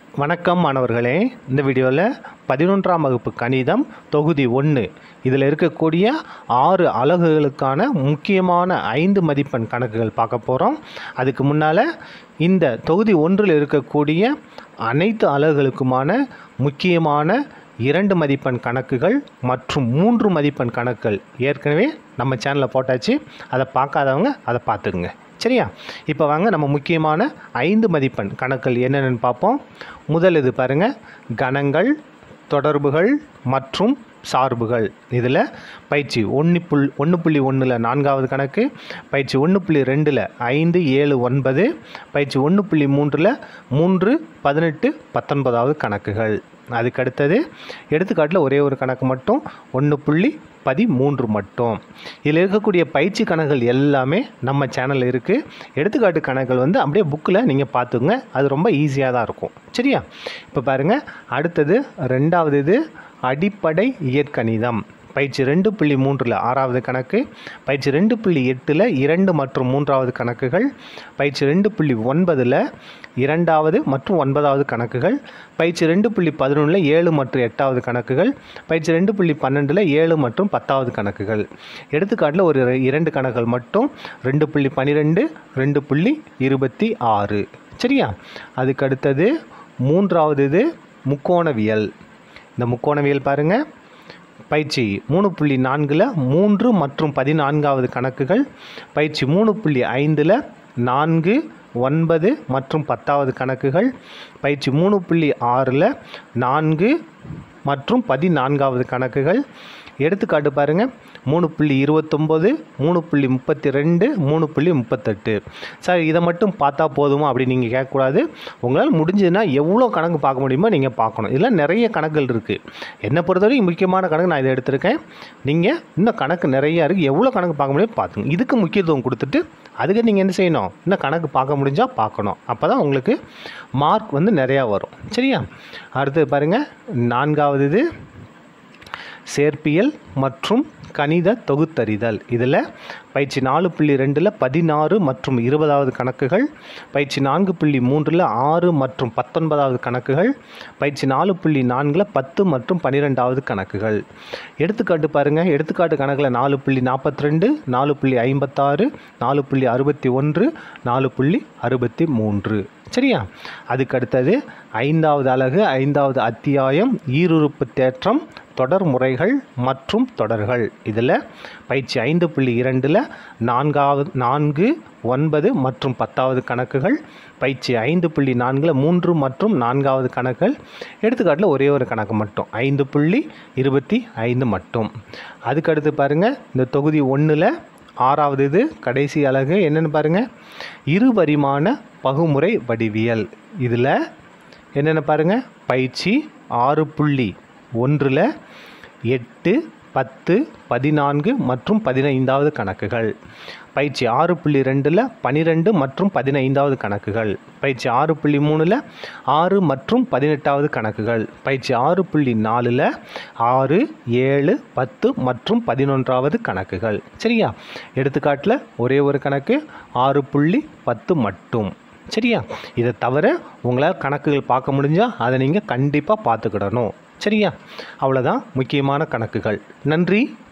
வணக்கம் மாணவர்களே இந்த வீடியோவில் பதினொன்றாம் வகுப்பு கணிதம் தொகுதி ஒன்று இதில் இருக்கக்கூடிய ஆறு அலகுகளுக்கான முக்கியமான ஐந்து மதிப்பெண் கணக்குகள் பார்க்க போகிறோம் அதுக்கு முன்னால் இந்த தொகுதி ஒன்றில் இருக்கக்கூடிய அனைத்து அலகுகளுக்குமான முக்கியமான இரண்டு மதிப்பெண் கணக்குகள் மற்றும் மூன்று மதிப்பெண் கணக்குகள் ஏற்கனவே நம்ம சேனலில் போட்டாச்சு அதை பார்க்காதவங்க அதை பார்த்துக்குங்க சரியா இப்போ வாங்க நம்ம முக்கியமான ஐந்து மதிப்பெண் கணக்குகள் என்னென்னு பார்ப்போம் முதல் இது பாருங்கள் கணங்கள் தொடர்புகள் மற்றும் சார்புகள் இதில் பயிற்சி ஒன்று புள் ஒன்று புள்ளி ஒன்றில் நான்காவது கணக்கு பயிற்சி ஒன்று புள்ளி ரெண்டில் ஐந்து ஏழு ஒன்பது பயிற்சி ஒன்று புள்ளி மூன்றில் மூன்று பதினெட்டு பத்தொன்பதாவது கணக்குகள் அதுக்கு அடுத்தது எடுத்துக்காட்டில் ஒரே ஒரு கணக்கு மட்டும் ஒன்று புள்ளி பதிமூன்று மட்டும் இதில் இருக்கக்கூடிய பயிற்சி கணக்குகள் எல்லாமே நம்ம சேனலில் இருக்குது எடுத்துக்காட்டு கணக்குகள் வந்து அப்படியே புக்கில் நீங்கள் பார்த்துங்க அது ரொம்ப ஈஸியாக தான் இருக்கும் சரியா இப்போ பாருங்கள் அடுத்தது ரெண்டாவது இது அடிப்படை இயற்கணிதம் பயிற்சி ரெண்டு புள்ளி மூன்றில் ஆறாவது கணக்கு பயிற்சி ரெண்டு புள்ளி எட்டில் இரண்டு மற்றும் மூன்றாவது கணக்குகள் பயிற்சி ரெண்டு புள்ளி ஒன்பதில் இரண்டாவது மற்றும் ஒன்பதாவது கணக்குகள் பயிற்சி ரெண்டு புள்ளி பதினொன்றில் ஏழு மற்றும் எட்டாவது கணக்குகள் பயிற்சி ரெண்டு புள்ளி பன்னெண்டில் ஏழு மற்றும் பத்தாவது கணக்குகள் எடுத்துக்காட்டில் ஒரு இர- இரண்டு கணக்குகள் மட்டும் ரெண்டு புள்ளி பன்னிரெண்டு ரெண்டு புள்ளி இருபத்தி ஆறு சரியா அதுக்கு அடுத்தது மூன்றாவது இது முக்கோணவியல் இந்த முக்கோணவியல் பாருங்கள் பயிற்சி மூணு புள்ளி நான்கில் மூன்று மற்றும் பதினான்காவது கணக்குகள் பயிற்சி மூணு புள்ளி ஐந்தில் நான்கு ஒன்பது மற்றும் பத்தாவது கணக்குகள் பயிற்சி மூணு புள்ளி ஆறில் நான்கு மற்றும் பதினான்காவது கணக்குகள் எடுத்துக்காட்டு பாருங்கள் மூணு புள்ளி இருபத்தொம்போது மூணு புள்ளி முப்பத்தி ரெண்டு மூணு புள்ளி முப்பத்தெட்டு சார் இதை மட்டும் பார்த்தா போதுமா அப்படி நீங்கள் கேட்கக்கூடாது உங்களால் முடிஞ்சதுன்னா எவ்வளோ கணக்கு பார்க்க முடியுமோ நீங்கள் பார்க்கணும் இதில் நிறைய கணக்குகள் இருக்குது என்னை பொறுத்தவரைக்கும் முக்கியமான கணக்கு நான் இதை எடுத்திருக்கேன் நீங்கள் இன்னும் கணக்கு நிறையா இருக்குது எவ்வளோ கணக்கு பார்க்க முடியும் பார்த்துங்க இதுக்கு முக்கியத்துவம் கொடுத்துட்டு அதுக்கு நீங்கள் என்ன செய்யணும் இன்னும் கணக்கு பார்க்க முடிஞ்சால் பார்க்கணும் அப்போ தான் உங்களுக்கு மார்க் வந்து நிறையா வரும் சரியா அடுத்தது பாருங்கள் நான்காவது இது சேர்ப்பியல் மற்றும் கணித தொகுத்தறிதல் இதில் பயிற்சி நாலு புள்ளி ரெண்டில் பதினாறு மற்றும் இருபதாவது கணக்குகள் பயிற்சி நான்கு புள்ளி மூன்றில் ஆறு மற்றும் பத்தொன்பதாவது கணக்குகள் பயிற்சி நாலு புள்ளி நான்கில் பத்து மற்றும் பன்னிரெண்டாவது கணக்குகள் எடுத்துக்காட்டு பாருங்கள் எடுத்துக்காட்டு கணக்கில் நாலு புள்ளி நாற்பத்தி ரெண்டு நாலு புள்ளி ஐம்பத்தாறு நாலு புள்ளி அறுபத்தி ஒன்று நாலு புள்ளி அறுபத்தி மூன்று சரியா அதுக்கு அடுத்தது ஐந்தாவது அலகு ஐந்தாவது அத்தியாயம் ஈருறுப்பு தேற்றம் தொடர் முறைகள் மற்றும் தொடர்கள் இதில் பயிற்சி ஐந்து புள்ளி இரண்டில் நான்காவது நான்கு ஒன்பது மற்றும் பத்தாவது கணக்குகள் பயிற்சி ஐந்து புள்ளி நான்கில் மூன்று மற்றும் நான்காவது கணக்குகள் எடுத்துக்காட்டில் ஒரே ஒரு கணக்கு மட்டும் ஐந்து புள்ளி இருபத்தி ஐந்து மட்டும் அதுக்கடுத்து பாருங்கள் இந்த தொகுதி ஒன்றில் ஆறாவது இது கடைசி அலகு என்னென்னு பாருங்கள் இருபரிமாண பகுமுறை வடிவியல் இதில் என்னென்ன பாருங்கள் பயிற்சி ஆறு புள்ளி ஒன்றில் எட்டு பத்து பதினான்கு மற்றும் பதினைந்தாவது கணக்குகள் பயிற்சி ஆறு புள்ளி ரெண்டில் பன்னிரெண்டு மற்றும் பதினைந்தாவது கணக்குகள் பயிற்சி ஆறு புள்ளி மூணில் ஆறு மற்றும் பதினெட்டாவது கணக்குகள் பயிற்சி ஆறு புள்ளி நாலில் ஆறு ஏழு பத்து மற்றும் பதினொன்றாவது கணக்குகள் சரியா எடுத்துக்காட்டில் ஒரே ஒரு கணக்கு ஆறு புள்ளி பத்து மட்டும் சரியா இதை தவிர உங்களால் கணக்குகள் பார்க்க முடிஞ்சால் அதை நீங்கள் கண்டிப்பாக பார்த்துக்கிடணும் சரியா அவ்வளோதான் முக்கியமான கணக்குகள் நன்றி